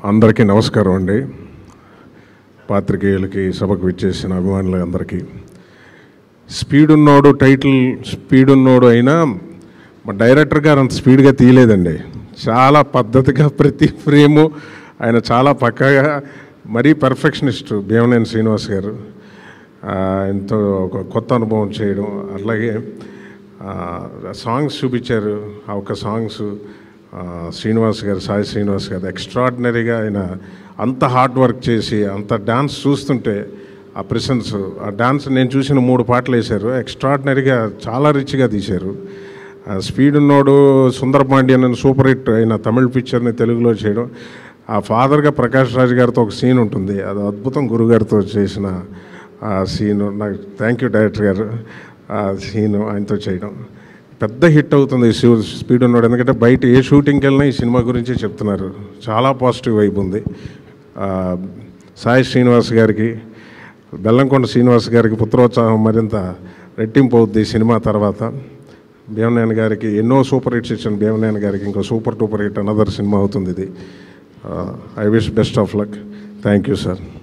అందరికీ నమస్కారం అండి పాత్రికేయులకి సభకు విచ్చేసిన అభిమానులందరికీ స్పీడ్ ఉన్నోడు టైటిల్ స్పీడ్ ఉన్నోడు అయినా మా డైరెక్టర్ గారు అంత స్పీడ్గా తీయలేదండి చాలా పద్ధతిగా ప్రతి ఫ్రేము ఆయన చాలా పక్కాగా మరీ పర్ఫెక్షనిస్ట్ భీమనేని శ్రీనివాస్ గారు ఆ, ఎంతో ఒక కొత్త అనుభవం చేయడం అట్లాగే ఆ, సాంగ్స్ చూపించారు ఆ ఒక్క సాంగ్స్ ఆ, శ్రీనివాస్ గారు సాయి శ్రీనివాస్ గారు ఎక్స్ట్రాడినరీగా ఆయన అంత హార్డ్ వర్క్ చేసి అంత డాన్స్ చూస్తుంటే ఆ ప్రెసెన్స్ ఆ డాన్స్ నేను చూసిన మూడు పాటలు వేశారు ఎక్స్ట్రాడినరీగా చాలా రిచ్గా తీశారు ఆ స్పీడ్ ఉన్నోడు సుందర పాండ్యన్ అని సూపర్ హిట్ అయిన తమిళ పిక్చర్ని తెలుగులో చేయడం ఆ ఫాదర్గా ప్రకాష్ రాజ్ గారితో ఒక సీన్ ఉంటుంది అది అద్భుతం గురుగారితో చేసిన ఆ సీను నాకు థ్యాంక్ యూ డైరెక్టర్ గారు ఆ సీను ఆయనతో చేయడం పెద్ద హిట్ అవుతుంది ఈ షూ- స్పీడ్ ఉన్నాడు ఎందుకంటే బయట ఏ షూటింగ్కి వెళ్ళినా ఈ సినిమా గురించి చెప్తున్నారు చాలా పాజిటివ్ వైబ్ ఉంది ఆ, సాయి శ్రీనివాస్ గారికి బెల్లంకొండ శ్రీనివాస్ గారికి పుత్రోత్సాహం మరింత రెట్టింపు అవుద్ది ఈ సినిమా తర్వాత భీమనాయన గారికి ఎన్నో సూపర్ హిట్స్ ఇచ్చిన భీమనాయన గారికి ఇంకో super duper hit another cinema అవుతుంది ఇది I wish best of luck thank you sir